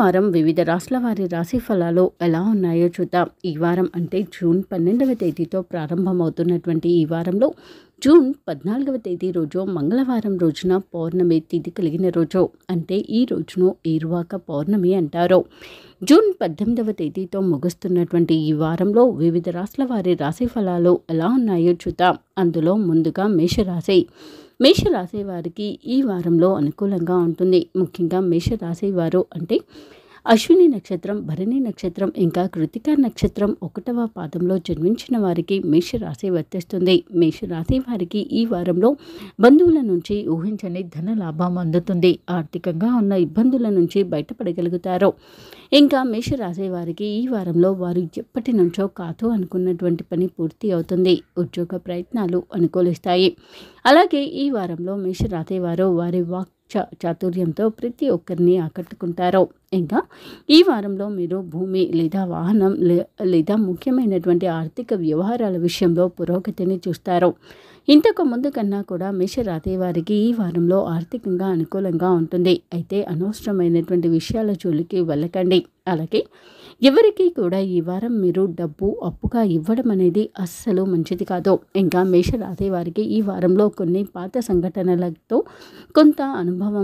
వారం వివిధ రాష్ట్రాల వారి రాశి ఫలాలు ఎలా ఉన్నాయో చూద్దాం ఈ వారం అంటే జూన్ పన్నెండవ తేదీతో ప్రారంభమవుతున్నటువంటి ఈ వారంలో జూన్ పద్నాలుగవ తేదీ రోజు మంగళవారం రోజున పౌర్ణమి తిథి కలిగిన రోజు అంటే ఈ రోజును ఏరువాక పౌర్ణమి అంటారు జూన్ పద్దెనిమిదవ తేదీతో ముగుస్తున్నటువంటి ఈ వారంలో వివిధ రాష్ట్రాల వారి రాశి ఫలాలు ఎలా ఉన్నాయో చూద్దాం అందులో ముందుగా మేషరాశి మేషరాశి వారికి ఈ వారంలో అనుకూలంగా ఉంటుంది ముఖ్యంగా మేషరాశి వారు అంటే అశ్విని నక్షత్రం భరణి నక్షత్రం ఇంకా కృతిక నక్షత్రం ఒకటవ పాదంలో జన్మించిన వారికి మేషరాశి వర్తిస్తుంది మేషరాశి వారికి ఈ వారంలో బంధువుల నుంచి ఊహించని ధన లాభం అందుతుంది ఆర్థికంగా ఉన్న ఇబ్బందుల నుంచి బయటపడగలుగుతారు ఇంకా మేషరాశి వారికి ఈ వారంలో వారు ఎప్పటి నుంచో కాదు అనుకున్నటువంటి పని పూర్తి అవుతుంది ఉద్యోగ ప్రయత్నాలు అనుకూలిస్తాయి అలాగే ఈ వారంలో మేషరాశి వారు వారి వాక్ చా చాతుర్యంతో ప్రతి ఒక్కరిని ఆకట్టుకుంటారు ఇంకా ఈ వారంలో మీరు భూమి లేదా వాహనం లే- లేదా ముఖ్యమైనటువంటి ఆర్థిక వ్యవహారాల విషయంలో పురోగతిని చూస్తారు ఇంతకు ముందు కన్నా కూడా మేషరాశి వారికి ఈ వారంలో ఆర్థికంగా అనుకూలంగా ఉంటుంది అయితే అనవసరమైనటువంటి విషయాల జోలికి వెళ్ళకండి అలాగే ఎవరికి కూడా ఈ వారం మీరు డబ్బు అప్పుగా ఇవ్వడం అనేది అస్సలు మంచిది కాదు ఇంకా మేషరాశి వారికి ఈ వారంలో కొన్ని పాత సంఘటనలతో కొంత అనుభవం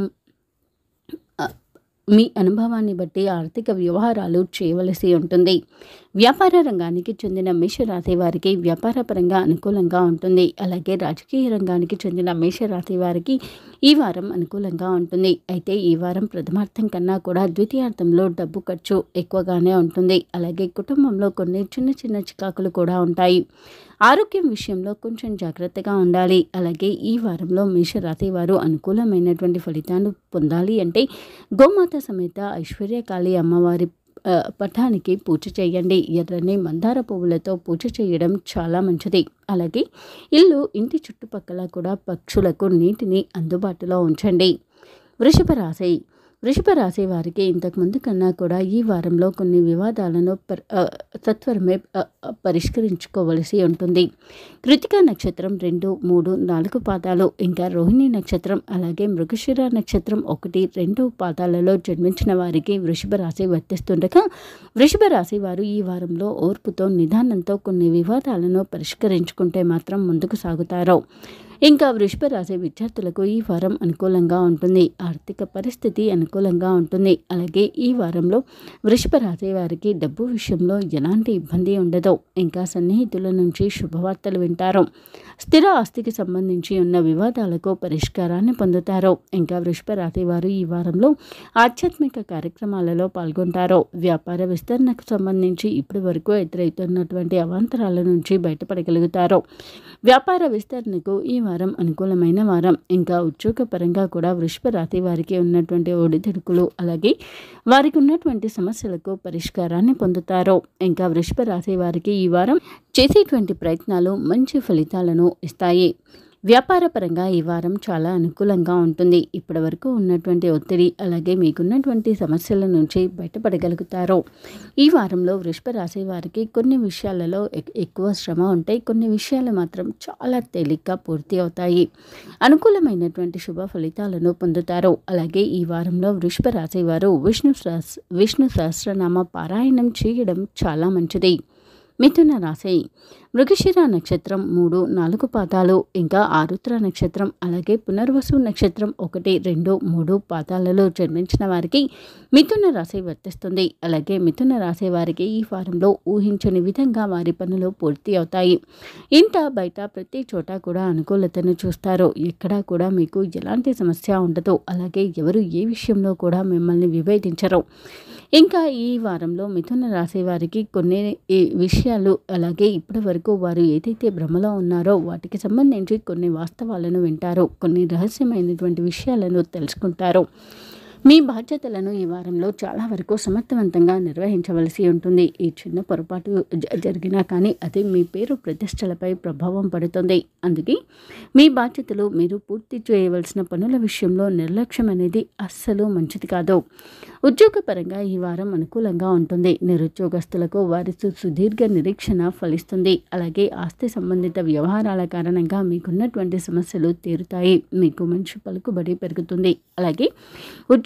ఆ, మీ అనుభవాన్ని బట్టి ఆర్థిక వ్యవహారాలు చేయవలసి ఉంటుంది వ్యాపార రంగానికి చెందిన మేషరాశి వారికి వ్యాపారపరంగా అనుకూలంగా ఉంటుంది అలాగే రాజకీయ రంగానికి చెందిన మేషరాశి వారికి ఈ వారం అనుకూలంగా ఉంటుంది అయితే ఈ వారం ప్రథమార్థం కన్నా కూడా ద్వితీయార్థంలో డబ్బు ఖర్చు ఎక్కువగానే ఉంటుంది అలాగే కుటుంబంలో కొన్ని చిన్న చిన్న చికాకులు కూడా ఉంటాయి ఆరోగ్యం విషయంలో కొంచెం జాగ్రత్తగా ఉండాలి అలాగే ఈ వారంలో మేషరాశి వారు అనుకూలమైనటువంటి ఫలితాలు పొందాలి అంటే గోమాత సమేత ఐశ్వర్యకాళి అమ్మవారి ఆ, పటానికి పూజ చేయండి ఎర్రని మందార పువ్వులతో పూజ చేయడం చాలా మంచిది అలాగే ఇల్లు ఇంటి చుట్టుపక్కల కూడా పక్షులకు నీటిని అందుబాటులో ఉంచండి వృషభ రాశి వృషభ రాశి వారికి ఇంతకు ముందు కన్నా కూడా ఈ వారంలో కొన్ని వివాదాలను పర్ ఆ, సత్వరమే ఆ, ఆ, పరిష్కరించుకోవలసి ఉంటుంది కృతిక నక్షత్రం రెండు మూడు నాలుగు పాదాలు ఇంకా రోహిణి నక్షత్రం అలాగే మృగశిర నక్షత్రం ఒకటి రెండు పాదాలలో జన్మించిన వారికి వృషభ రాశి వర్తిస్తుండగా వృషభ రాశి వారు ఈ వారంలో ఓర్పుతో నిదానంతో కొన్ని వివాదాలను పరిష్కరించుకుంటే మాత్రం ముందుకు సాగుతారు ఇంకా వృషభ రాశి విద్యార్థులకు ఈ వారం అనుకూలంగా ఉంటుంది ఆర్థిక పరిస్థితి అనుకూలంగా ఉంటుంది అలాగే ఈ వారంలో వృషభ రాశి వారికి డబ్బు విషయంలో ఎలాంటి ఇబ్బంది ఉండదు ఇంకా సన్నిహితుల నుంచి శుభవార్తలు వింటారు స్థిర ఆస్తికి సంబంధించి ఉన్న వివాదాలకు పరిష్కారాన్ని పొందుతారు ఇంకా వృషభ రాశి వారు ఈ వారంలో ఆధ్యాత్మిక కార్యక్రమాలలో పాల్గొంటారు వ్యాపార విస్తరణకు సంబంధించి ఇప్పటి వరకు ఎదురవుతున్నటువంటి అవాంతరాల నుంచి బయటపడగలుగుతారు వ్యాపార విస్తరణకు ఈ వారం అనుకూలమైన వారం ఇంకా ఉద్యోగపరంగా కూడా వృషభ రాశి వారికి ఉన్నటువంటి ఒడిదుడుకులు అలాగే వారికి ఉన్నటువంటి సమస్యలకు పరిష్కారాన్ని పొందుతారు ఇంకా వృషభ రాశి వారికి ఈ వారం చేసేటువంటి ప్రయత్నాలు మంచి ఫలితాలను ఇస్తాయి వ్యాపారపరంగా ఈ వారం చాలా అనుకూలంగా ఉంటుంది ఇప్పటి వరకు ఉన్నటువంటి ఒత్తిడి అలాగే మీకున్నటువంటి సమస్యల నుంచి బయటపడగలుగుతారు ఈ వారంలో వృషభ రాశి వారికి కొన్ని విషయాలలో ఎక్- ఎక్కువ శ్రమ ఉంటాయి కొన్ని విషయాలు మాత్రం చాలా తేలిగ్గా పూర్తి అవుతాయి అనుకూలమైనటువంటి శుభ ఫలితాలను పొందుతారు అలాగే ఈ వారంలో వృషభ రాశి వారు విష్ణు సహస్ విష్ణు సహస్రనామ పారాయణం చేయడం చాలా మంచిది మిథున రాశి మృగశిర నక్షత్రం మూడు నాలుగు పాదాలు ఇంకా ఆరుద్ర నక్షత్రం అలాగే పునర్వసు నక్షత్రం ఒకటి రెండు మూడు పాదాలలో జన్మించిన వారికి మిథున రాశి వర్తిస్తుంది అలాగే మిథున రాశి వారికి ఈ వారంలో ఊహించని విధంగా వారి పనులు పూర్తి అవుతాయి ఇంట బయట ప్రతి చోట కూడా అనుకూలతను చూస్తారు ఎక్కడా కూడా మీకు ఎలాంటి సమస్య ఉండదు అలాగే ఎవరు ఏ విషయంలో కూడా మిమ్మల్ని విభేదించరు ఇంకా ఈ వారంలో మిథున రాశి వారికి కొన్ని ఈ విషయాలు అలాగే ఇప్పటి వరకు వారు ఏదైతే భ్రమలో ఉన్నారో వాటికి సంబంధించి కొన్ని వాస్తవాలను వింటారు కొన్ని రహస్యమైనటువంటి విషయాలను తెలుసుకుంటారు మీ బాధ్యతలను ఈ వారంలో చాలా వరకు సమర్థవంతంగా నిర్వహించవలసి ఉంటుంది ఈ చిన్న పొరపాటు జ- జరిగినా కానీ అది మీ పేరు ప్రతిష్టలపై ప్రభావం పడుతుంది అందుకే మీ బాధ్యతలు మీరు పూర్తి చేయవలసిన పనుల విషయంలో నిర్లక్ష్యం అనేది అస్సలు మంచిది కాదు ఉద్యోగపరంగా ఈ వారం అనుకూలంగా ఉంటుంది నిరుద్యోగస్తులకు వారి సు- సుదీర్ఘ నిరీక్షణ ఫలిస్తుంది అలాగే ఆస్తి సంబంధిత వ్యవహారాల కారణంగా మీకున్నటువంటి సమస్యలు తీరుతాయి మీకు మంచి పలుకుబడి పెరుగుతుంది అలాగే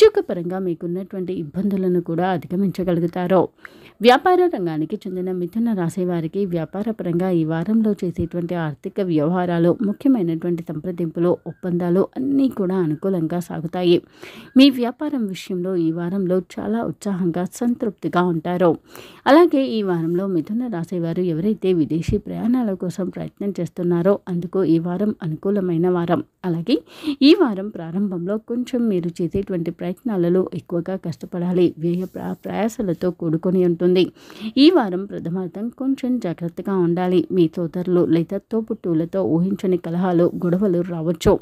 ఉద్యోగపరంగా మీకున్నటువంటి ఇబ్బందులను కూడా అధిగమించగలుగుతారు వ్యాపార రంగానికి చెందిన మిథున రాశి వారికి వ్యాపారపరంగా ఈ వారంలో చేసేటువంటి ఆర్థిక వ్యవహారాలు ముఖ్యమైనటువంటి సంప్రదింపులు ఒప్పందాలు అన్నీ కూడా అనుకూలంగా సాగుతాయి మీ వ్యాపారం విషయంలో ఈ వారంలో చాలా ఉత్సాహంగా సంతృప్తిగా ఉంటారు అలాగే ఈ వారంలో మిథున రాశి వారు ఎవరైతే విదేశీ ప్రయాణాల కోసం ప్రయత్నం చేస్తున్నారో అందుకు ఈ వారం అనుకూలమైన వారం అలాగే ఈ వారం ప్రారంభంలో కొంచెం మీరు చేసేటువంటి ప్రయత్నాలలో ఎక్కువగా కష్టపడాలి వ్యయ ప్రా- ప్రయాసలతో కూడుకొని ఉంటుంది ఈ వారం ప్రథమార్థం కొంచెం జాగ్రత్తగా ఉండాలి మీ సోదరులు లేదా తోబుట్టువులతో ఊహించని కలహాలు గొడవలు రావచ్చు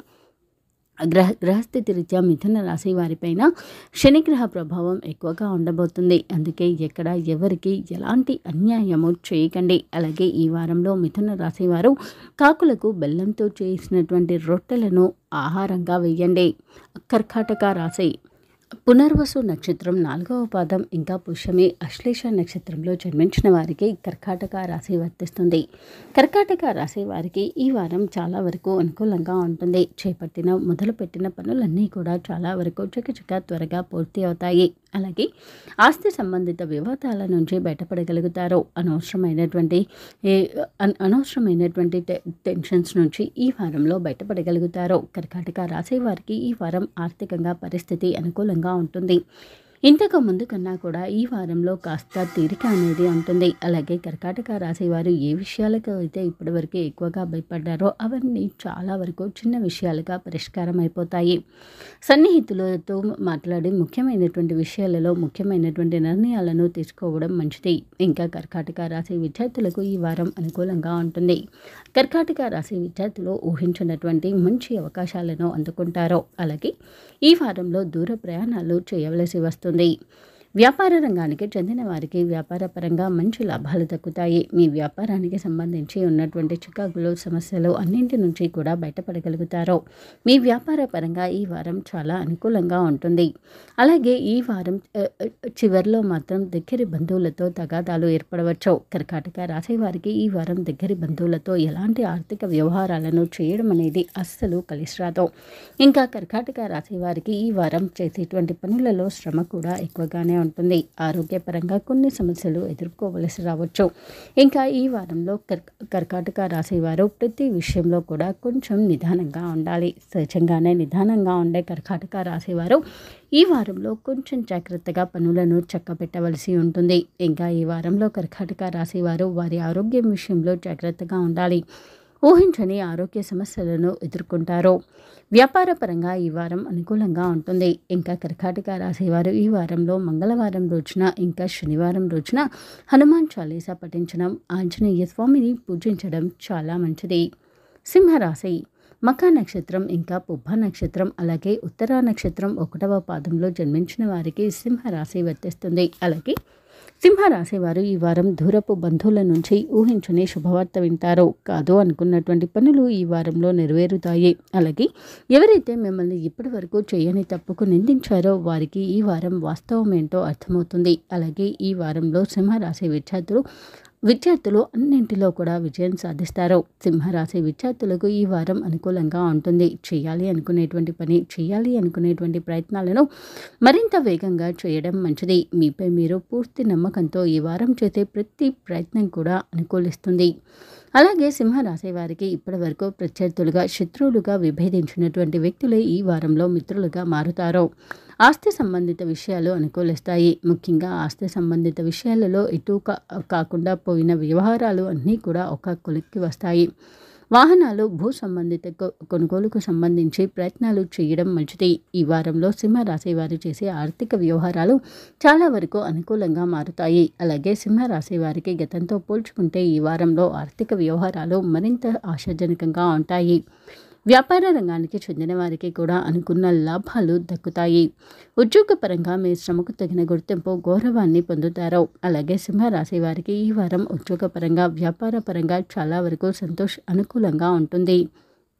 గ్రహ గ్రహస్థితి రీత్యా మిథున రాశి వారిపైన శనిగ్రహ ప్రభావం ఎక్కువగా ఉండబోతుంది అందుకే ఎక్కడ ఎవరికి ఎలాంటి అన్యాయము చేయకండి అలాగే ఈ వారంలో మిథున రాశి వారు కాకులకు బెల్లంతో చేసినటువంటి రొట్టెలను ఆహారంగా వేయండి కర్కాటక రాశి పునర్వసు నక్షత్రం నాలుగవ పాదం ఇంకా పుష్యమి అశ్లేష నక్షత్రంలో జన్మించిన వారికి కర్కాటక రాశి వర్తిస్తుంది కర్కాటక రాశి వారికి ఈ వారం చాలా వరకు అనుకూలంగా ఉంటుంది చేపట్టిన మొదలుపెట్టిన పనులన్నీ కూడా చాలా వరకు చకచక త్వరగా పూర్తి అవుతాయి అలాగే ఆస్తి సంబంధిత వివాదాల నుంచి బయటపడగలుగుతారు అనవసరమైనటువంటి ఏ, అన్- అనవసరమైనటువంటి టె- టెన్షన్స్ నుంచి ఈ వారంలో బయటపడగలుగుతారు కర్కాటక రాశి వారికి ఈ వారం ఆర్థికంగా పరిస్థితి అనుకూలంగా ఉంటుంది ఇంతకు ముందు కన్నా కూడా ఈ వారంలో కాస్త తీరిక అనేది ఉంటుంది అలాగే కర్కాటక రాశి వారు ఏ విషయాలకు అయితే ఇప్పటివరకు ఎక్కువగా భయపడ్డారో అవన్నీ చాలా వరకు చిన్న విషయాలుగా పరిష్కారం అయిపోతాయి సన్నిహితులతో మాట్లాడి ముఖ్యమైనటువంటి విషయాలలో ముఖ్యమైనటువంటి నిర్ణయాలను తీసుకోవడం మంచిది ఇంకా కర్కాటక రాశి విద్యార్థులకు ఈ వారం అనుకూలంగా ఉంటుంది కర్కాటక రాశి విద్యార్థులు ఊహించినటువంటి మంచి అవకాశాలను అందుకుంటారు అలాగే ఈ వారంలో దూర ప్రయాణాలు చేయవలసి వస్తుంది వ్యాపార రంగానికి చెందిన వారికి వ్యాపారపరంగా మంచి లాభాలు దక్కుతాయి మీ వ్యాపారానికి సంబంధించి ఉన్నటువంటి చికాకులు సమస్యలు అన్నింటి నుంచి కూడా బయటపడగలుగుతారు మీ వ్యాపార పరంగా ఈ వారం చాలా అనుకూలంగా ఉంటుంది అలాగే ఈ వారం ఆ, ఆ, చివరిలో మాత్రం దగ్గరి బంధువులతో తగాదాలు ఏర్పడవచ్చు కర్కాటక రాశి వారికి ఈ వారం దగ్గరి బంధువులతో ఎలాంటి ఆర్థిక వ్యవహారాలను చేయడం అనేది అస్సలు కలిసి రాదు ఇంకా కర్కాటక రాశి వారికి ఈ వారం చేసేటువంటి పనులలో శ్రమ కూడా ఎక్కువగానే ఉంటుంది ఆరోగ్యపరంగా కొన్ని సమస్యలు ఎదుర్కోవలసి రావచ్చు ఇంకా ఈ వారంలో కర్ కర్కాటక రాశి వారు ప్రతి విషయంలో కూడా కొంచెం నిదానంగా ఉండాలి సహజంగానే నిదానంగా ఉండే కర్కాటక రాశి వారు ఈ వారంలో కొంచెం జాగ్రత్తగా పనులను చక్కబెట్టవలసి ఉంటుంది ఇంకా ఈ వారంలో కర్కాటక రాశి వారు వారి ఆరోగ్యం విషయంలో జాగ్రత్తగా ఉండాలి ఊహించని ఆరోగ్య సమస్యలను ఎదుర్కొంటారు వ్యాపారపరంగా ఈ వారం అనుకూలంగా ఉంటుంది ఇంకా కర్కాటక రాశి వారు ఈ వారంలో మంగళవారం రోజున ఇంకా శనివారం రోజున హనుమాన్ చాలీసా పఠించడం ఆంజనేయ స్వామిని పూజించడం చాలా మంచిది సింహరాశి మఖా నక్షత్రం ఇంకా పుబ్బ నక్షత్రం అలాగే ఉత్తరా నక్షత్రం ఒకటవ పాదంలో జన్మించిన వారికి సింహరాశి వర్తిస్తుంది అలాగే సింహరాశి వారు ఈ వారం దూరపు బంధువుల నుంచి ఊహించని శుభవార్త వింటారు కాదు అనుకున్నటువంటి పనులు ఈ వారంలో నెరవేరుతాయి అలాగే ఎవరైతే మిమ్మల్ని ఇప్పటి వరకు చేయని తప్పుకు నిందించారో వారికి ఈ వారం వాస్తవం ఏంటో అర్థమవుతుంది అలాగే ఈ వారంలో సింహరాశి విద్యార్థులు విద్యార్థులు అన్నింటిలో కూడా విజయం సాధిస్తారు సింహరాశి విద్యార్థులకు ఈ వారం అనుకూలంగా ఉంటుంది చేయాలి అనుకునేటువంటి పని చేయాలి అనుకునేటువంటి ప్రయత్నాలను మరింత వేగంగా చేయడం మంచిది మీపై మీరు పూర్తి నమ్మకంతో ఈ వారం చేసే ప్రతి ప్రయత్నం కూడా అనుకూలిస్తుంది అలాగే సింహరాశి వారికి ఇప్పటివరకు ప్రత్యర్థులుగా శత్రువులుగా విభేదించినటువంటి వ్యక్తులే ఈ వారంలో మిత్రులుగా మారుతారు ఆస్తి సంబంధిత విషయాలు అనుకూలిస్తాయి ముఖ్యంగా ఆస్తి సంబంధిత విషయాలలో ఎటు కా- కాకుండా పోయిన వ్యవహారాలు అన్నీ కూడా ఒక కొలిక్కి వస్తాయి వాహనాలు భూ సంబంధిత కొ- కొనుగోలుకు సంబంధించి ప్రయత్నాలు చేయడం మంచిది ఈ వారంలో సింహరాశి వారు చేసే ఆర్థిక వ్యవహారాలు చాలా వరకు అనుకూలంగా మారుతాయి అలాగే సింహరాశి వారికి గతంతో పోల్చుకుంటే ఈ వారంలో ఆర్థిక వ్యవహారాలు మరింత ఆశాజనకంగా ఉంటాయి వ్యాపార రంగానికి చెందిన వారికి కూడా అనుకున్న లాభాలు దక్కుతాయి ఉద్యోగపరంగా మీ శ్రమకు తగిన గుర్తింపు గౌరవాన్ని పొందుతారు అలాగే సింహరాశి వారికి ఈ వారం ఉద్యోగపరంగా వ్యాపార పరంగా చాలా వరకు సంతోష అనుకూలంగా ఉంటుంది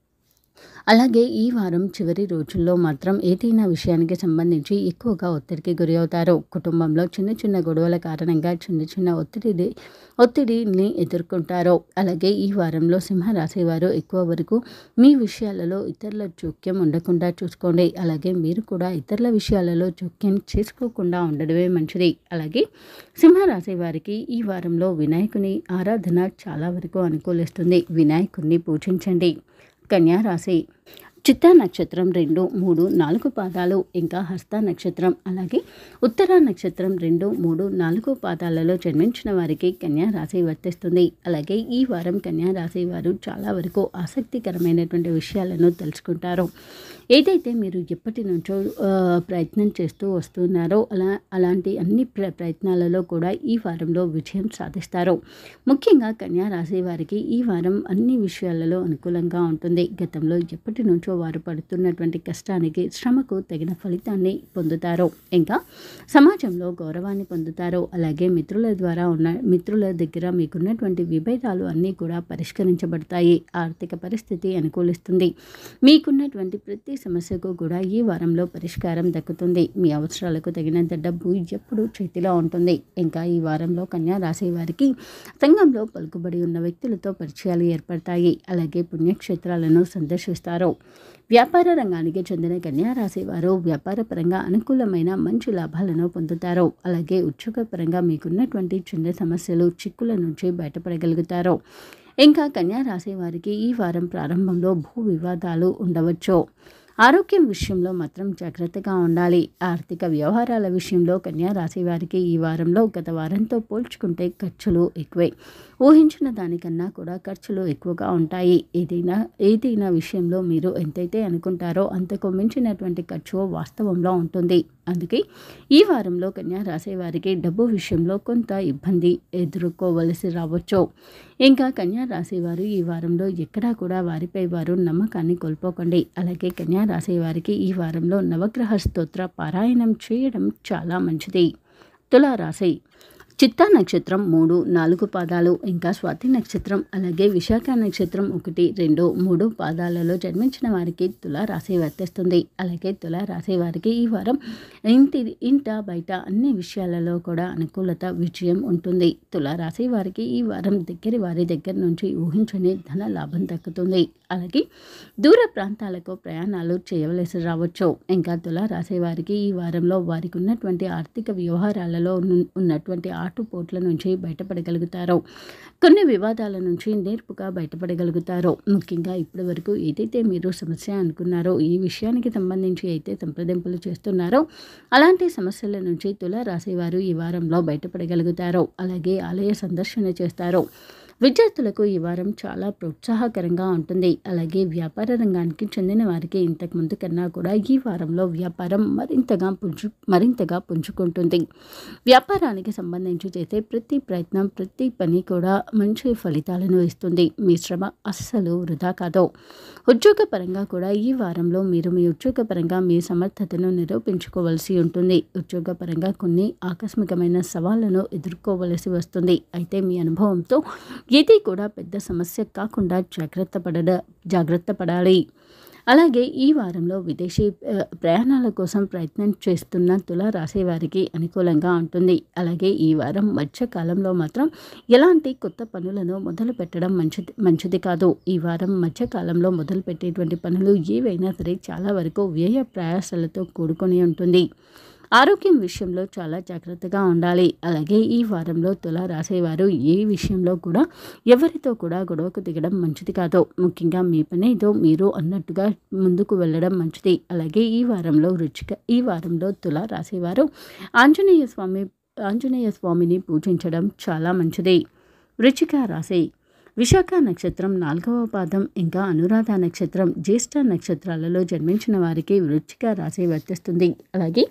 అలాగే ఈ వారం చివరి రోజుల్లో మాత్రం ఏదైనా విషయానికి సంబంధించి ఎక్కువగా ఒత్తిడికి గురి అవుతారు కుటుంబంలో చిన్న చిన్న గొడవల కారణంగా చిన్న చిన్న ఒత్తిడి ఒత్తిడిని ఎదుర్కొంటారు అలాగే ఈ వారంలో సింహరాశి వారు ఎక్కువ వరకు మీ విషయాలలో ఇతరుల జోక్యం ఉండకుండా చూసుకోండి అలాగే మీరు కూడా ఇతరుల విషయాలలో జోక్యం చేసుకోకుండా ఉండడమే మంచిది అలాగే సింహరాశి వారికి ఈ వారంలో వినాయకుని ఆరాధన చాలా వరకు అనుకూలిస్తుంది వినాయకుడిని పూజించండి కన్యా రాశి చిత్తా నక్షత్రం రెండు మూడు నాలుగు పాదాలు ఇంకా హస్త నక్షత్రం అలాగే ఉత్తర నక్షత్రం రెండు మూడు నాలుగు పాదాలలో జన్మించిన వారికి కన్యా రాశి వర్తిస్తుంది అలాగే ఈ వారం కన్యా రాశి వారు చాలా వరకు ఆసక్తికరమైనటువంటి విషయాలను తెలుసుకుంటారు ఏదైతే మీరు ఎప్పటి నుంచో ఆ, ప్రయత్నం చేస్తూ వస్తున్నారో అలా అలాంటి అన్ని ప్ర ప్రయత్నాలలో కూడా ఈ వారంలో విజయం సాధిస్తారు ముఖ్యంగా కన్యా రాశి వారికి ఈ వారం అన్ని విషయాలలో అనుకూలంగా ఉంటుంది గతంలో ఎప్పటి నుంచో వారు పడుతున్నటువంటి కష్టానికి శ్రమకు తగిన ఫలితాన్ని పొందుతారు ఇంకా సమాజంలో గౌరవాన్ని పొందుతారు అలాగే మిత్రుల ద్వారా ఉన్న మిత్రుల దగ్గర మీకున్నటువంటి విభేదాలు అన్నీ కూడా పరిష్కరించబడతాయి ఆర్థిక పరిస్థితి అనుకూలిస్తుంది మీకున్నటువంటి ప్రతి సమస్యకు కూడా ఈ వారంలో పరిష్కారం దక్కుతుంది మీ అవసరాలకు తగినంత డబ్బు ఎప్పుడూ చేతిలో ఉంటుంది ఇంకా ఈ వారంలో కన్యా రాశి వారికి సంఘంలో పలుకుబడి ఉన్న వ్యక్తులతో పరిచయాలు ఏర్పడతాయి అలాగే పుణ్యక్షేత్రాలను సందర్శిస్తారు వ్యాపార రంగానికి చెందిన కన్యా రాశి వారు వ్యాపారపరంగా అనుకూలమైన మంచి లాభాలను పొందుతారు అలాగే ఉద్యోగపరంగా మీకున్నటువంటి చిన్న సమస్యలు చిక్కుల నుంచి బయటపడగలుగుతారు ఇంకా కన్యా రాశి వారికి ఈ వారం ప్రారంభంలో భూ వివాదాలు ఉండవచ్చు ఆరోగ్యం విషయంలో మాత్రం జాగ్రత్తగా ఉండాలి ఆర్థిక వ్యవహారాల విషయంలో కన్యా రాశి వారికి ఈ వారంలో గత వారంతో పోల్చుకుంటే ఖర్చులు ఎక్కువే ఊహించిన దానికన్నా కూడా ఖర్చులు ఎక్కువగా ఉంటాయి ఏదైనా ఏదైనా విషయంలో మీరు ఎంతైతే అనుకుంటారో అంతకు మించినటువంటి ఖర్చు వాస్తవంలో ఉంటుంది అందుకే ఈ వారంలో కన్యా రాశి వారికి డబ్బు విషయంలో కొంత ఇబ్బంది ఎదుర్కోవలసి రావచ్చు ఇంకా కన్యా రాశి వారు ఈ వారంలో ఎక్కడా కూడా వారిపై వారు నమ్మకాన్ని కోల్పోకండి అలాగే కన్యా రాశి వారికి ఈ వారంలో నవగ్రహ స్తోత్ర పారాయణం చేయడం చాలా మంచిది తులారాశి చిత్తా నక్షత్రం మూడు నాలుగు పాదాలు ఇంకా స్వాతి నక్షత్రం అలాగే విశాఖ నక్షత్రం ఒకటి రెండు మూడు పాదాలలో జన్మించిన వారికి తులా రాశి వర్తిస్తుంది అలాగే తులా రాశి వారికి ఈ వారం ఇంటి ఇంట బయట అన్ని విషయాలలో కూడా అనుకూలత విజయం ఉంటుంది తులా రాశి వారికి ఈ వారం దగ్గరి వారి దగ్గర నుంచి ఊహించని ధన లాభం దక్కుతుంది అలాగే దూర ప్రాంతాలకు ప్రయాణాలు చేయవలసి రావచ్చు ఇంకా తులా రాశి వారికి ఈ వారంలో వారికి ఉన్నటువంటి ఆర్థిక వ్యవహారాలలో ఉన్న- ఉన్నటువంటి ఆటుపోట్ల నుంచి బయటపడగలుగుతారు కొన్ని వివాదాల నుంచి నేర్పుగా బయటపడగలుగుతారు ముఖ్యంగా ఇప్పటి వరకు ఏదైతే మీరు సమస్య అనుకున్నారో ఈ విషయానికి సంబంధించి అయితే సంప్రదింపులు చేస్తున్నారో అలాంటి సమస్యల నుంచి తులా రాశి వారు ఈ వారంలో బయటపడగలుగుతారు అలాగే ఆలయ సందర్శన చేస్తారు విద్యార్థులకు ఈ వారం చాలా ప్రోత్సాహకరంగా ఉంటుంది అలాగే వ్యాపార రంగానికి చెందిన వారికి ఇంతకు ముందు కన్నా కూడా ఈ వారంలో వ్యాపారం మరింతగా పుంజు మరింతగా పుంజుకుంటుంది వ్యాపారానికి సంబంధించి చేసే ప్రతి ప్రయత్నం ప్రతి పని కూడా మంచి ఫలితాలను ఇస్తుంది మీ శ్రమ అస్సలు వృధా కాదు ఉద్యోగపరంగా కూడా ఈ వారంలో మీరు మీ ఉద్యోగపరంగా మీ సమర్థతను నిరూపించుకోవలసి ఉంటుంది ఉద్యోగపరంగా కొన్ని ఆకస్మికమైన సవాళ్లను ఎదుర్కోవలసి వస్తుంది అయితే మీ అనుభవంతో ఏది కూడా పెద్ద సమస్య కాకుండా జాగ్రత్త పడడ జాగ్రత్త పడాలి అలాగే ఈ వారంలో విదేశీ ఆ, ప్రయాణాల కోసం ప్రయత్నం చేస్తున్న తుల రాశి వారికి అనుకూలంగా ఉంటుంది అలాగే ఈ వారం మధ్యకాలంలో మాత్రం ఎలాంటి కొత్త పనులను మొదలు పెట్టడం మంచిది మంచిది కాదు ఈ వారం మధ్యకాలంలో మొదలు పెట్టేటువంటి పనులు ఏవైనా సరే చాలా వరకు వ్యయ ప్రయాసాలతో కూడుకొని ఉంటుంది ఆరోగ్యం విషయంలో చాలా జాగ్రత్తగా ఉండాలి అలాగే ఈ వారంలో తుల రాసేవారు ఏ విషయంలో కూడా ఎవరితో కూడా గొడవకు దిగడం మంచిది కాదు ముఖ్యంగా మీ పనేదో మీరు అన్నట్టుగా ముందుకు వెళ్ళడం మంచిది అలాగే ఈ వారంలో రుచిక ఈ వారంలో తుల రాసేవారు ఆంజనేయ స్వామి ఆంజనేయ స్వామిని పూజించడం చాలా మంచిది వృచిక రాశి విశాఖ నక్షత్రం నాలుగవ పాదం ఇంకా అనురాధ నక్షత్రం జ్యేష్ఠ నక్షత్రాలలో జన్మించిన వారికి వృచ్చిక రాశి వర్తిస్తుంది అలాగే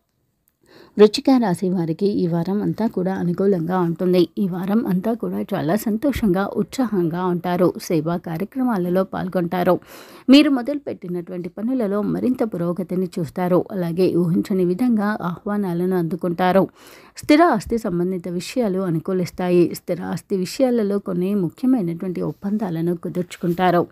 వృచ్చిక రాశి వారికి ఈ వారం అంతా కూడా అనుకూలంగా ఉంటుంది ఈ వారం అంతా కూడా చాలా సంతోషంగా ఉత్సాహంగా ఉంటారు సేవా కార్యక్రమాలలో పాల్గొంటారు మీరు మొదలుపెట్టినటువంటి పనులలో మరింత పురోగతిని చూస్తారు అలాగే ఊహించని విధంగా ఆహ్వానాలను అందుకుంటారు స్థిర ఆస్తి సంబంధిత విషయాలు అనుకూలిస్తాయి స్థిర ఆస్తి విషయాలలో కొన్ని ముఖ్యమైనటువంటి ఒప్పందాలను కుదుర్చుకుంటారు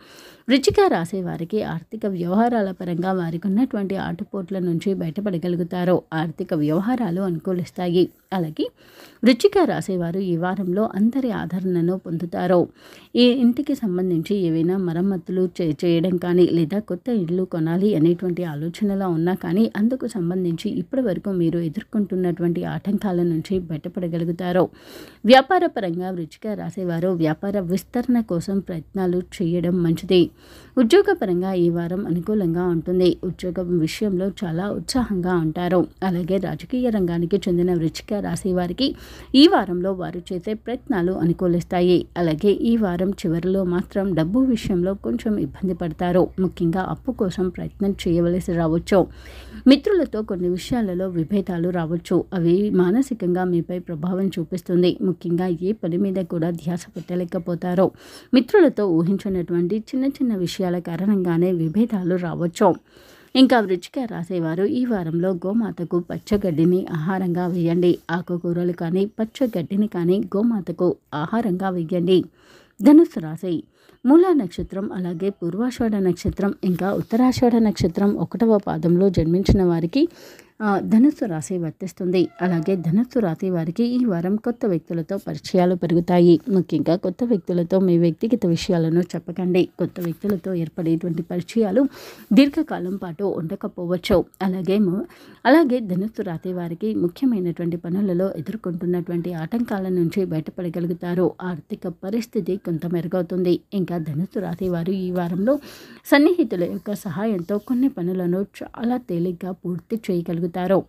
వృచ్చిక రాశి వారికి ఆర్థిక వ్యవహారాల పరంగా వారికి ఉన్నటువంటి ఆటుపోట్ల నుంచి బయటపడగలుగుతారు ఆర్థిక వ్యవహారాలు అనుకూలిస్తాయి అలాగే వృచ్చిక రాసేవారు ఈ వారంలో అందరి ఆదరణను పొందుతారు ఈ ఇంటికి సంబంధించి ఏవైనా మరమ్మతులు చే- చేయడం కానీ లేదా కొత్త ఇల్లు కొనాలి అనేటువంటి ఆలోచనలో ఉన్నా కానీ అందుకు సంబంధించి ఇప్పటి వరకు మీరు ఎదుర్కొంటున్నటువంటి ఆటంకాల నుంచి బయటపడగలుగుతారు వ్యాపార పరంగా వృచ్చిక రాసేవారు వ్యాపార విస్తరణ కోసం ప్రయత్నాలు చేయడం మంచిది ఉద్యోగపరంగా ఈ వారం అనుకూలంగా ఉంటుంది ఉద్యోగం విషయంలో చాలా ఉత్సాహంగా ఉంటారు అలాగే రాజకీయ రంగానికి చెందిన వృచ్చిక రాశి వారికి ఈ వారంలో వారు చేసే ప్రయత్నాలు అనుకూలిస్తాయి అలాగే ఈ వారం చివరిలో మాత్రం డబ్బు విషయంలో కొంచెం ఇబ్బంది పడతారు ముఖ్యంగా అప్పు కోసం ప్రయత్నం చేయవలసి రావచ్చు మిత్రులతో కొన్ని విషయాలలో విభేదాలు రావచ్చు అవి మానసికంగా మీపై ప్రభావం చూపిస్తుంది ముఖ్యంగా ఏ పని మీద కూడా ధ్యాస పెట్టలేకపోతారో మిత్రులతో ఊహించినటువంటి చిన్న చిన్న విషయాల కారణంగానే విభేదాలు రావచ్చు ఇంకా వృచ్చిక రాసేవారు ఈ వారంలో గోమాతకు పచ్చగడ్డిని ఆహారంగా వేయండి ఆకుకూరలు కానీ పచ్చగడ్డిని కానీ గోమాతకు ఆహారంగా వేయండి ధనుసు రాశి మూలా నక్షత్రం అలాగే పూర్వాషాఢ నక్షత్రం ఇంకా ఉత్తరాషాఢ నక్షత్రం ఒకటవ పాదంలో జన్మించిన వారికి ఆ, ధనుస్సు రాశి వర్తిస్తుంది అలాగే ధనుస్సు రాశి వారికి ఈ వారం కొత్త వ్యక్తులతో పరిచయాలు పెరుగుతాయి ముఖ్యంగా కొత్త వ్యక్తులతో మీ వ్యక్తిగత విషయాలను చెప్పకండి కొత్త వ్యక్తులతో ఏర్పడేటువంటి పరిచయాలు దీర్ఘకాలం పాటు ఉండకపోవచ్చు అలాగే ము- అలాగే ధనుస్సు రాశి వారికి ముఖ్యమైనటువంటి పనులలో ఎదుర్కొంటున్నటువంటి ఆటంకాల నుంచి బయటపడగలుగుతారు ఆర్థిక పరిస్థితి కొంత మెరుగవుతుంది ఇంకా ధనుస్సు రాశి వారు ఈ వారంలో సన్నిహితుల యొక్క సహాయంతో కొన్ని పనులను చాలా తేలిగ్గా పూర్తి చేయగలుగుతారు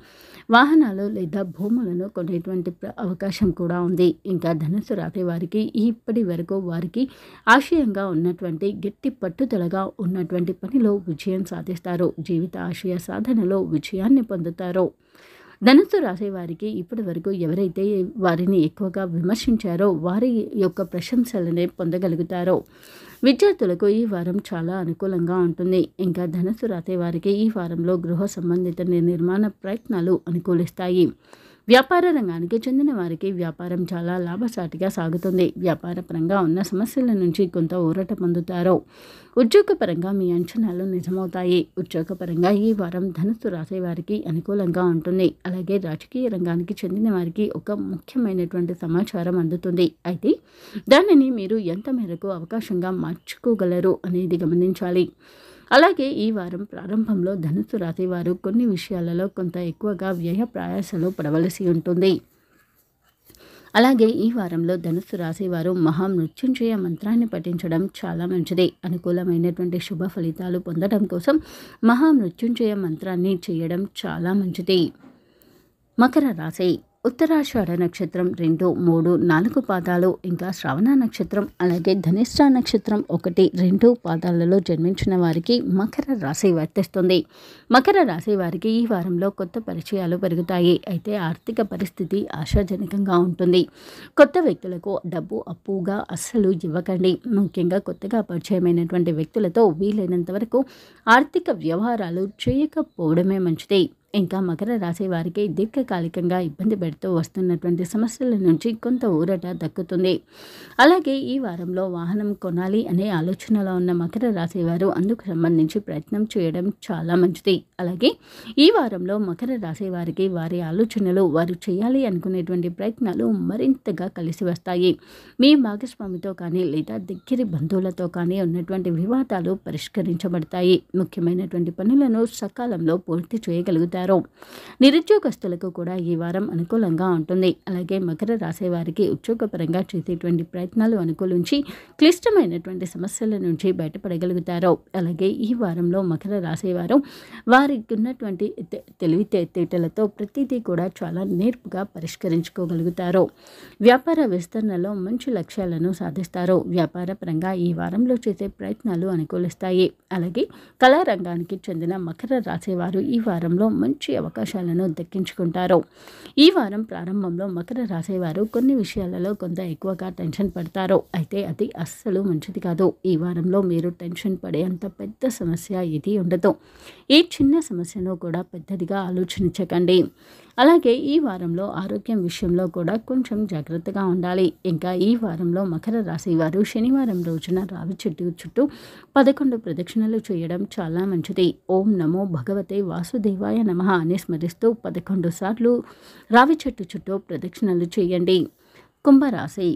వాహనాలు లేదా భూములను కొనేటువంటి ప్ర- అవకాశం కూడా ఉంది ఇంకా ధనుసు రాశి వారికి ఇప్పటి వరకు వారికి ఆశయంగా ఉన్నటువంటి గట్టి పట్టుదలగా ఉన్నటువంటి పనిలో విజయం సాధిస్తారు జీవిత ఆశయ సాధనలో విజయాన్ని పొందుతారు ధనుసు రాశి వారికి ఇప్పటి వరకు ఎవరైతే వారిని ఎక్కువగా విమర్శించారో వారి యొక్క ప్రశంసలనే పొందగలుగుతారో విద్యార్థులకు ఈ వారం చాలా అనుకూలంగా ఉంటుంది ఇంకా ధనుసు రాశి వారికి ఈ వారంలో గృహ సంబంధిత ని- నిర్మాణ ప్రయత్నాలు అనుకూలిస్తాయి వ్యాపార రంగానికి చెందిన వారికి వ్యాపారం చాలా లాభసాటిగా సాగుతుంది వ్యాపార పరంగా ఉన్న సమస్యల నుంచి కొంత ఊరట పొందుతారు ఉద్యోగపరంగా మీ అంచనాలు నిజమవుతాయి ఉద్యోగపరంగా ఈ వారం ధనుసు రాసే వారికి అనుకూలంగా ఉంటుంది అలాగే రాజకీయ రంగానికి చెందిన వారికి ఒక ముఖ్యమైనటువంటి సమాచారం అందుతుంది అయితే దానిని మీరు ఎంత మేరకు అవకాశంగా మార్చుకోగలరు అనేది గమనించాలి అలాగే ఈ వారం ప్రారంభంలో ధనుసు రాశి వారు కొన్ని విషయాలలో కొంత ఎక్కువగా వ్యయ ప్రయాసలు పడవలసి ఉంటుంది అలాగే ఈ వారంలో ధనుస్సు రాశి వారు మహామృత్యుంజయ మంత్రాన్ని పఠించడం చాలా మంచిది అనుకూలమైనటువంటి శుభ ఫలితాలు పొందడం కోసం మహామృత్యుంజయ మంత్రాన్ని చేయడం చాలా మంచిది మకర రాశి ఉత్తరాషాఢ నక్షత్రం రెండు మూడు నాలుగు పాదాలు ఇంకా శ్రవణ నక్షత్రం అలాగే ధనిష్ట నక్షత్రం ఒకటి రెండు పాదాలలో జన్మించిన వారికి మకర రాశి వర్తిస్తుంది మకర రాశి వారికి ఈ వారంలో కొత్త పరిచయాలు పెరుగుతాయి అయితే ఆర్థిక పరిస్థితి ఆశాజనకంగా ఉంటుంది కొత్త వ్యక్తులకు డబ్బు అప్పుగా అస్సలు ఇవ్వకండి ముఖ్యంగా కొత్తగా పరిచయమైనటువంటి వ్యక్తులతో వీలైనంత వరకు ఆర్థిక వ్యవహారాలు చేయకపోవడమే మంచిది ఇంకా మకర రాశి వారికి దీర్ఘకాలికంగా ఇబ్బంది పెడుతూ వస్తున్నటువంటి సమస్యల నుంచి కొంత ఊరట దక్కుతుంది అలాగే ఈ వారంలో వాహనం కొనాలి అనే ఆలోచనలో ఉన్న మకర రాశి వారు అందుకు సంబంధించి ప్రయత్నం చేయడం చాలా మంచిది అలాగే ఈ వారంలో మకర రాశి వారికి వారి ఆలోచనలు వారు చేయాలి అనుకునేటువంటి ప్రయత్నాలు మరింతగా కలిసి వస్తాయి మీ భాగస్వామితో కానీ లేదా దగ్గరి బంధువులతో కానీ ఉన్నటువంటి వివాదాలు పరిష్కరించబడతాయి ముఖ్యమైనటువంటి పనులను సకాలంలో పూర్తి చేయగలుగుతారు నిరుద్యోగస్తులకు కూడా ఈ వారం అనుకూలంగా ఉంటుంది అలాగే మకర రాశి వారికి ఉద్యోగపరంగా చేసేటువంటి ప్రయత్నాలు అనుకూలించి క్లిష్టమైనటువంటి సమస్యల నుంచి బయటపడగలుగుతారు అలాగే ఈ వారంలో మకర రాశి వారు వారికి ఉన్నటువంటి తె- తెలివితేటలతో ప్రతిదీ కూడా చాలా నేర్పుగా పరిష్కరించుకోగలుగుతారు వ్యాపార విస్తరణలో మంచి లక్ష్యాలను సాధిస్తారు వ్యాపార పరంగా ఈ వారంలో చేసే ప్రయత్నాలు అనుకూలిస్తాయి అలాగే కళారంగానికి చెందిన మకర రాశి వారు ఈ వారంలో మంచి మంచి అవకాశాలను దక్కించుకుంటారు ఈ వారం ప్రారంభంలో మకర రాశి వారు కొన్ని విషయాలలో కొంత ఎక్కువగా టెన్షన్ పడతారు అయితే అది అస్సలు మంచిది కాదు ఈ వారంలో మీరు టెన్షన్ పడేంత పెద్ద సమస్య ఇది ఉండదు ఈ చిన్న సమస్యను కూడా పెద్దదిగా ఆలోచించకండి అలాగే ఈ వారంలో ఆరోగ్యం విషయంలో కూడా కొంచెం జాగ్రత్తగా ఉండాలి ఇంకా ఈ వారంలో మకర రాశి వారు శనివారం రోజున రావి చెట్టు చుట్టూ పదకొండు ప్రదక్షిణలు చేయడం చాలా మంచిది ఓం నమో భగవతే వాసుదేవాయ నమ అని స్మరిస్తూ పదకొండు సార్లు రావి చెట్టు చుట్టూ ప్రదక్షిణలు చేయండి కుంభరాశి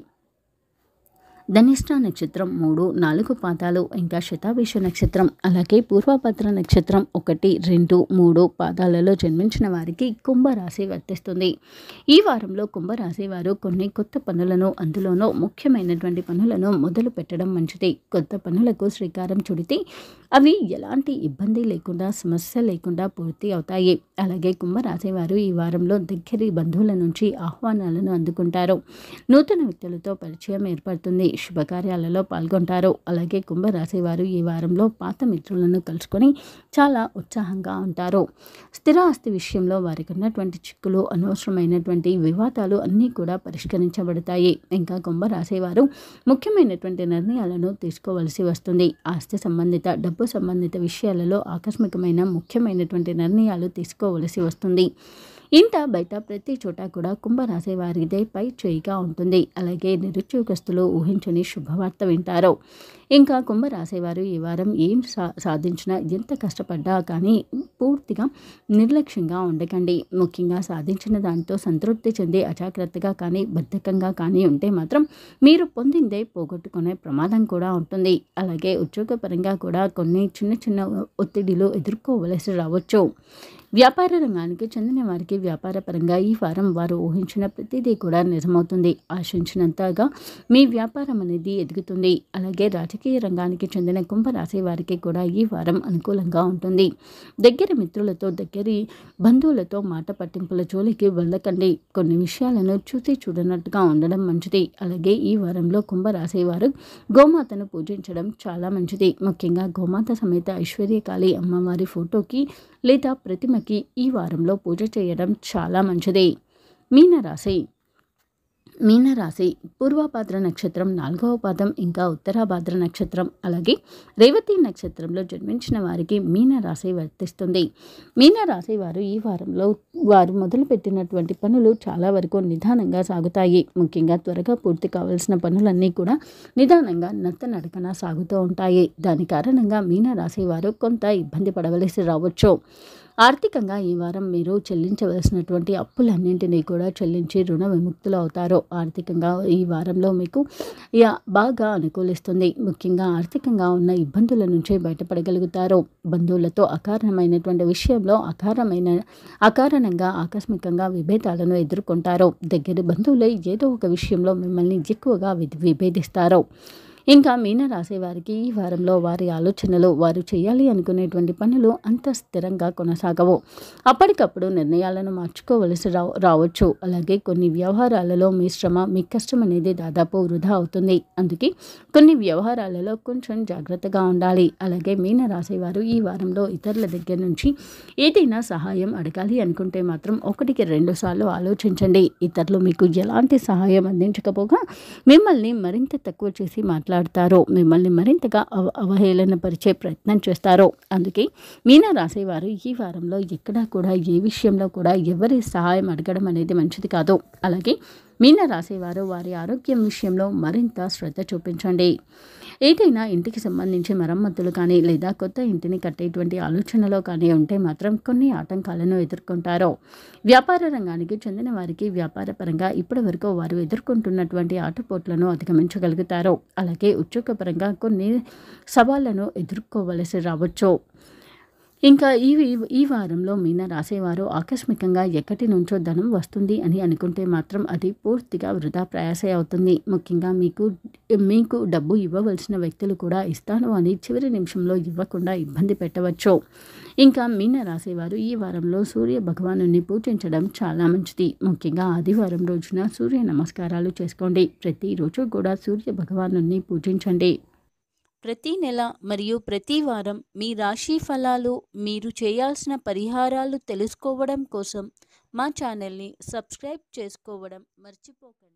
ధనిష్ట నక్షత్రం మూడు నాలుగు పాదాలు ఇంకా శతాభిష నక్షత్రం అలాగే పూర్వభద్ర నక్షత్రం ఒకటి రెండు మూడు పాదాలలో జన్మించిన వారికి కుంభరాశి వర్తిస్తుంది ఈ వారంలో కుంభరాశి వారు కొన్ని కొత్త పనులను అందులోనూ ముఖ్యమైనటువంటి పనులను మొదలు పెట్టడం మంచిది కొత్త పనులకు శ్రీకారం చుడితే అవి ఎలాంటి ఇబ్బంది లేకుండా సమస్య లేకుండా పూర్తి అవుతాయి అలాగే కుంభరాశి వారు ఈ వారంలో దగ్గరి బంధువుల నుంచి ఆహ్వానాలను అందుకుంటారు నూతన వ్యక్తులతో పరిచయం ఏర్పడుతుంది శుభకార్యాలలో పాల్గొంటారు అలాగే కుంభరాశి వారు ఈ వారంలో పాత మిత్రులను కలుసుకొని చాలా ఉత్సాహంగా ఉంటారు స్థిర ఆస్తి విషయంలో వారికి ఉన్నటువంటి చిక్కులు అనవసరమైనటువంటి వివాదాలు అన్నీ కూడా పరిష్కరించబడతాయి ఇంకా కుంభరాశి వారు ముఖ్యమైనటువంటి నిర్ణయాలను తీసుకోవలసి వస్తుంది ఆస్తి సంబంధిత డబ్బు సంబంధిత విషయాలలో ఆకస్మికమైన ముఖ్యమైనటువంటి నిర్ణయాలు తీసుకోవలసి వస్తుంది ఇంట బయట ప్రతి చోట కూడా కుంభరాశి వారిదే పై చేయిగా ఉంటుంది అలాగే నిరుద్యోగస్తులు ఊహించని శుభవార్త వింటారు ఇంకా కుంభరాశి వారు ఈ వారం ఏం సా సాధించినా ఎంత కష్టపడ్డా కానీ పూర్తిగా నిర్లక్ష్యంగా ఉండకండి ముఖ్యంగా సాధించిన దాంతో సంతృప్తి చెంది అజాగ్రత్తగా కానీ బద్ధకంగా కానీ ఉంటే మాత్రం మీరు పొందిందే పోగొట్టుకునే ప్రమాదం కూడా ఉంటుంది అలాగే ఉద్యోగపరంగా కూడా కొన్ని చిన్న చిన్న ఒత్తిడిలు ఎదుర్కోవలసి రావచ్చు వ్యాపార రంగానికి చెందిన వారికి వ్యాపార పరంగా ఈ వారం వారు ఊహించిన ప్రతిదీ కూడా నిజమవుతుంది ఆశించినంతగా మీ వ్యాపారం అనేది ఎదుగుతుంది అలాగే రాజకీయ రంగానికి చెందిన కుంభరాశి వారికి కూడా ఈ వారం అనుకూలంగా ఉంటుంది దగ్గర మిత్రులతో దగ్గరి బంధువులతో మాట పట్టింపుల జోలికి వెళ్ళకండి కొన్ని విషయాలను చూసి చూడనట్టుగా ఉండడం మంచిది అలాగే ఈ వారంలో కుంభరాశి వారు గోమాతను పూజించడం చాలా మంచిది ముఖ్యంగా గోమాత సమేత ఐశ్వర్యకాళి అమ్మవారి ఫోటోకి లేదా ప్రతిమకి ఈ వారంలో పూజ చేయడం చాలా మంచిది మీనరాశి మీనరాశి పూర్వభాద్ర నక్షత్రం నాలుగవ పాదం ఇంకా ఉత్తరాభాద్ర నక్షత్రం అలాగే రేవతి నక్షత్రంలో జన్మించిన వారికి మీనరాశి వర్తిస్తుంది మీనరాశి వారు ఈ వారంలో వారు మొదలుపెట్టినటువంటి పనులు చాలా వరకు నిదానంగా సాగుతాయి ముఖ్యంగా త్వరగా పూర్తి కావాల్సిన పనులన్నీ కూడా నిదానంగా నత్త నడకన సాగుతూ ఉంటాయి దాని కారణంగా మీనరాశి వారు కొంత ఇబ్బంది పడవలసి రావచ్చు ఆర్థికంగా ఈ వారం మీరు చెల్లించవలసినటువంటి అప్పులన్నింటినీ కూడా చెల్లించి రుణ విముక్తులు అవుతారు ఆర్థికంగా ఈ వారంలో మీకు యా బాగా అనుకూలిస్తుంది ముఖ్యంగా ఆర్థికంగా ఉన్న ఇబ్బందుల నుంచి బయటపడగలుగుతారు బంధువులతో అకారణమైనటువంటి విషయంలో అకారమైన అకారణంగా ఆకస్మికంగా విభేదాలను ఎదుర్కొంటారు దగ్గర బంధువులే ఏదో ఒక విషయంలో మిమ్మల్ని ఎక్కువగా వి- విభేదిస్తారు ఇంకా మీనరాశి వారికి ఈ వారంలో వారి ఆలోచనలు వారు చేయాలి అనుకునేటువంటి పనులు అంత స్థిరంగా కొనసాగవు అప్పటికప్పుడు నిర్ణయాలను మార్చుకోవలసి రా రావచ్చు అలాగే కొన్ని వ్యవహారాలలో మీ శ్రమ మీ కష్టం అనేది దాదాపు వృధా అవుతుంది అందుకే కొన్ని వ్యవహారాలలో కొంచెం జాగ్రత్తగా ఉండాలి అలాగే మీనరాశి వారు ఈ వారంలో ఇతరుల దగ్గర నుంచి ఏదైనా సహాయం అడగాలి అనుకుంటే మాత్రం ఒకటికి రెండు సార్లు ఆలోచించండి ఇతరులు మీకు ఎలాంటి సహాయం అందించకపోగా మిమ్మల్ని మరింత తక్కువ చేసి మాట్లాడతారు మిమ్మల్ని మరింతగా అవ అవహేళన పరిచే ప్రయత్నం చేస్తారు అందుకే మీన రాసేవారు ఈ వారంలో ఎక్కడా కూడా ఏ విషయంలో కూడా ఎవరి సహాయం అడగడం అనేది మంచిది కాదు అలాగే మీన రాసేవారు వారి ఆరోగ్యం విషయంలో మరింత శ్రద్ధ చూపించండి ఏదైనా ఇంటికి సంబంధించి మరమ్మతులు కానీ లేదా కొత్త ఇంటిని కట్టేటువంటి ఆలోచనలో కానీ ఉంటే మాత్రం కొన్ని ఆటంకాలను ఎదుర్కొంటారు వ్యాపార రంగానికి చెందిన వారికి వ్యాపార పరంగా ఇప్పటి వరకు వారు ఎదుర్కొంటున్నటువంటి ఆటపోట్లను అధిగమించగలుగుతారు అలాగే ఉద్యోగపరంగా కొన్ని సవాళ్లను ఎదుర్కోవలసి రావచ్చు ఇంకా ఈ ఈ వారంలో మీన రాసేవారు ఆకస్మికంగా ఎక్కడి నుంచో ధనం వస్తుంది అని అనుకుంటే మాత్రం అది పూర్తిగా వృధా ప్రయాసే అవుతుంది ముఖ్యంగా మీకు మీకు డబ్బు ఇవ్వవలసిన వ్యక్తులు కూడా ఇస్తాను అని చివరి నిమిషంలో ఇవ్వకుండా ఇబ్బంది పెట్టవచ్చు ఇంకా మీన రాసేవారు ఈ వారంలో సూర్య భగవాను పూజించడం చాలా మంచిది ముఖ్యంగా ఆదివారం రోజున సూర్య నమస్కారాలు చేసుకోండి ప్రతిరోజు కూడా సూర్య భగవాను పూజించండి ప్రతి నెల మరియు ప్రతి వారం మీ రాశి ఫలాలు మీరు చేయాల్సిన పరిహారాలు తెలుసుకోవడం కోసం మా ఛానల్ని సబ్స్క్రైబ్ చేసుకోవడం మర్చిపోకండి